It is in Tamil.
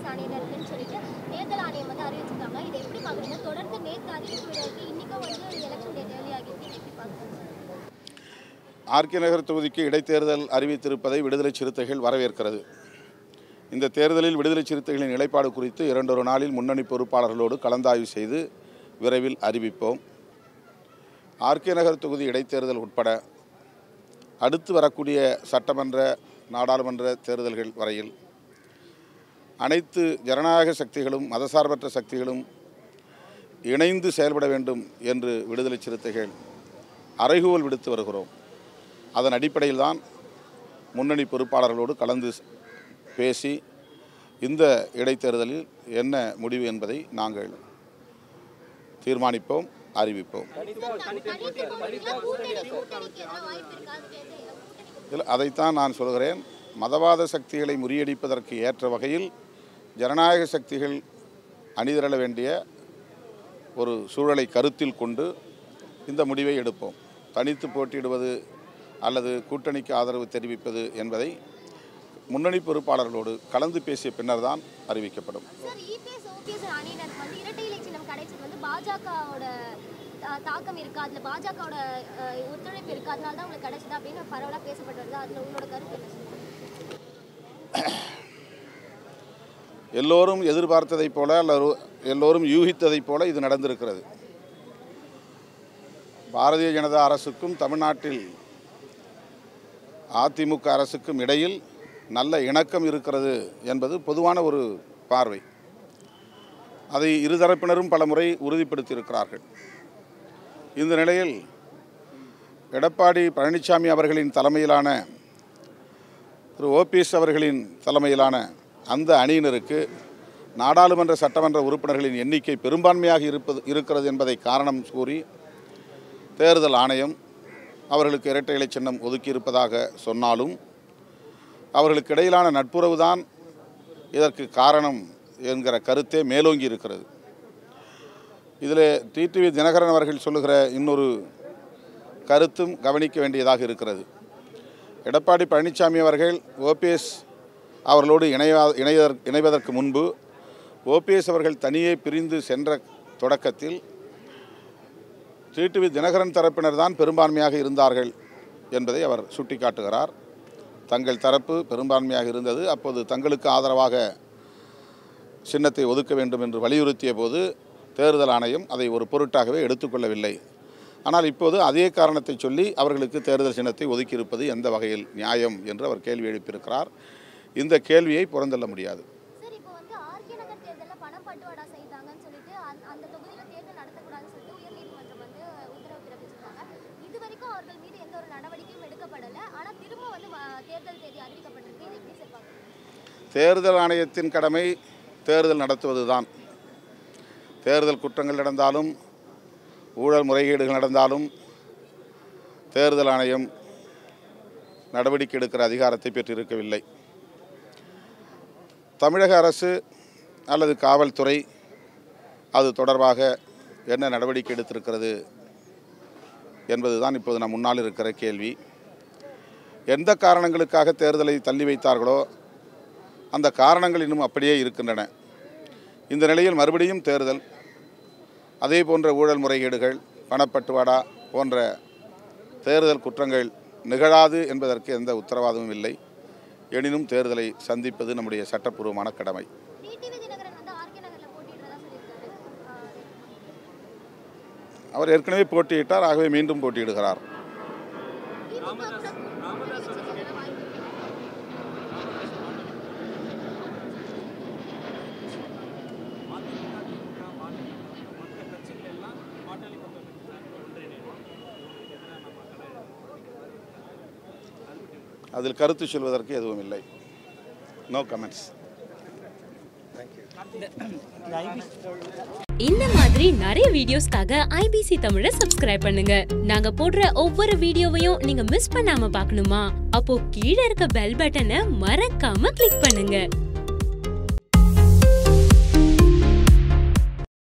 அணியினர் இருக்குன்னு சொல்லிட்டு தேர்தல் ஆணையம் வந்து அறிவிச்சிருக்காங்க இதை எப்படி பார்க்குறீங்க தொடர்ந்து நேற்று அறிவிப்பு இருக்கு இன்னைக்கும் வந்து எலெக்ஷன் டேட் ஏர்லி ஆகிருக்கு இதை எப்படி பார்க்குறீங்க ஆர்கே நகர் தொகுதிக்கு இடைத்தேர்தல் அறிவித்திருப்பதை விடுதலை சிறுத்தைகள் வரவேற்கிறது இந்த தேர்தலில் விடுதலை சிறுத்தைகளின் நிலைப்பாடு குறித்து இரண்டொரு நாளில் முன்னணி பொறுப்பாளர்களோடு கலந்தாய்வு செய்து விரைவில் அறிவிப்போம் ஆர்கே நகர் தொகுதி இடைத்தேர்தல் உட்பட அடுத்து வரக்கூடிய சட்டமன்ற நாடாளுமன்ற தேர்தல்கள் வரையில் அனைத்து ஜனநாயக சக்திகளும் மதசார்பற்ற சக்திகளும் இணைந்து செயல்பட வேண்டும் என்று விடுதலை சிறுத்தைகள் அறைகூவல் விடுத்து வருகிறோம் அதன் அடிப்படையில் தான் முன்னணி பொறுப்பாளர்களோடு கலந்து ஸ்- பேசி இந்த இடைத்தேர்தலில் என்ன முடிவு என்பதை நாங்கள் தீர்மானிப்போம் அறிவிப்போம் தனித்து போனீங்களா கூட்டணி கூட்டணிக்கு எதாவது வாய்ப்பு இருக்கா அது கேட்டு இதில் அதைத்தான் நான் சொல்கிறேன் மதவாத சக்திகளை முறியடிப்பதற்கு ஏற்ற வகையில் ஜனநாயக சக்திகள் அணிதிரள வேண்டிய ஒரு சூழலை கருத்தில் கொண்டு இந்த முடிவை எடுப்போம் தனித்து போட்டியிடுவது அல்லது கூட்டணிக்கு ஆதரவு தெரிவிப்பது என்பதை முன்னணி பொறுப்பாளர்களோடு கலந்து பேசிய பின்னர் தான் அறிவிக்கப்படும் சார் இபிஎஸ் ஓபிஎஸ் அணியினருக்கு வந்து இரட்டை இலை சின்னம் கிடைச்சது வந்து பாஜகவோட தா- தாக்கம் இருக்கா அதுல பாஜகவோட அஹ், ஒத்துழைப்பு இருக்கா அதனால தான் உங்களுக்கு கிடைச்சது அப்படின்னு பரவலாக பேசப்பட்டு வருது அதுல உங்களோட கருத்து என்ன சார்? எல்லோரும் எதிர்பார்த்ததைப் போல அல்லது எல்லோரும் யூகித்ததைப் போல இது நடந்திருக்கிறது பாரதிய ஜனதா அரசுக்கும் தமிழ்நாட்டில் அதிமுக அரசுக்கும் இடையில் நல்ல இணக்கம் இருக்கிறது என்பது பொதுவான ஒரு பார்வை அதை இருதரப்பினரும் பலமுறை உறுதிப்படுத்தியிருக்கிறார்கள் இந்த நிலையில் எடப்பாடி பழனிசாமி அவர்களின் தலைமையிலான திரு ஓபிஎஸ் அவர்களின் தலைமையிலான அந்த அணியினருக்கு நாடாளுமன்ற சட்டமன்ற உறுப்பினர்களின் எண்ணிக்கை பெரும்பான்மையாக இருப்பது இருக்கிறது என்பதை காரணம் கூறி தேர்தல் ஆணையம் அவர்களுக்கு இரட்டை இலை சின்னம் ஒதுக்கியிருப்பதாக சொன்னாலும் அவர்களுக்கு இடையிலான நட்புறவு தான் இதற்கு காரணம் என்கிற கருத்தே மேலோங்கி இருக்கிறது இதில் டிடிவி தினகரன் அவர்கள் சொல்லுகிற இன்னொரு கருத்தும் கவனிக்க வேண்டியதாக இருக்கிறது எடப்பாடி பழனிசாமி அவர்கள் ஓபிஎஸ் அவர்களோடு இணையா இணைவதற்கு இணைவதற்கு முன்பு ஓபிஎஸ் அவர்கள் தனியே பிரிந்து சென்ற தொடக்கத்தில் டிடிவி தினகரன் தரப்பினர் தான் பெரும்பான்மையாக இருந்தார்கள் என்பதை அவர் சுட்டிக்காட்டுகிறார் தங்கள் தரப்பு பெரும்பான்மையாக இருந்தது அப்போது தங்களுக்கு ஆதரவாக சின்னத்தை ஒதுக்க வேண்டும் என்று வலியுறுத்திய போது தேர்தல் ஆணையம் அதை ஒரு பொருட்டாகவே எடுத்துக்கொள்ளவில்லை ஆனால் இப்போது அதே காரணத்தை சொல்லி அவர்களுக்கு தேர்தல் சின்னத்தை ஒதுக்கியிருப்பது எந்த வகையில் நியாயம் என்று அவர் கேள்வி எழுப்பியிருக்கிறார் இந்த கேள்வியை புறந்தள்ள முடியாது சார் இப்போ வந்து ஆர்கே நகர் தேர்தலில் பணம் பட்டுவாடா செய்தாங்கன்னு சொல்லிட்டு அந்த அந்த தொகுதியில் தேர்தல் நடத்தக்கூடாதுன்னு சொல்லிட்டு உயர்நீதிமன்றம் வந்து உத்தரவு பிறப்பிச்சிருக்காங்க இது வரைக்கும் அவர்கள் மீது எந்த ஒரு நடவடிக்கையும் எடுக்கப்படலை ஆனால் திரும்ப வந்து ம- தேர்தல் தேதி அறிவிக்கப்பட்டிருக்கு இதை எப்படி சார் பார்க்குறீங்க தேர்தல் ஆணையத்தின் கடமை தேர்தல் நடத்துவதுதான் தேர்தல் குற்றங்கள் நடந்தாலும் ஊழல் முறைகேடுகள் நடந்தாலும் தேர்தல் ஆணையம் நடவடிக்கை எடுக்கிற அதிகாரத்தை பெற்றிருக்கவில்லை தமிழக அரசு அல்லது காவல்துறை அது தொடர்பாக என்ன நடவடிக்கை எடுத்திருக்கிறது என்பதுதான் இப்போது நம் முன்னால் இருக்கிற கேள்வி எந்த காரணங்களுக்காக தேர்தலை தள்ளி வைத்தார்களோ அந்த காரணங்கள் இன்னும் அப்படியே இருக்கின்றன இந்த நிலையில் மறுபடியும் தேர்தல் அதே போன்ற ஊழல் முறைகேடுகள் பணப்பட்டுவாடா போன்ற தேர்தல் குற்றங்கள் நிகழாது என்பதற்கு எந்த உத்தரவாதமும் இல்லை எனினும் தேர்தலை சந்திப்பது நம்முடைய சட்டப்பூர்வமான கடமை டிடிவி தினகரன் வந்து ஆர்கே நகரில் போட்டியிடுறதா சொல்லியிருக்காரு ஆஹ் அவர் ஏற்கனவே போட்டியிட்டார் ஆகவே மீண்டும் போட்டியிடுகிறார் திமுக கூட கூட்டணி வச்சுக்கிறதுல வாய்ப்பு இருக்கு அதில் கருத்து சொல்வதற்கு எதுவும் இல்லை நோ கமெண்ட்ஸ் இந்த மாதிரி நிறைய வீடியோஸ்க்காக ஐபிசி தமிழை சப்ஸ்கிரைப் பண்ணுங்க நாங்க போடுற ஒவ்வொரு வீடியோவையும் நீங்க மிஸ் பண்ணாம பார்க்கணுமா அப்போ கீழே இருக்க பெல் பட்டனை மறக்காம கிளிக் பண்ணுங்க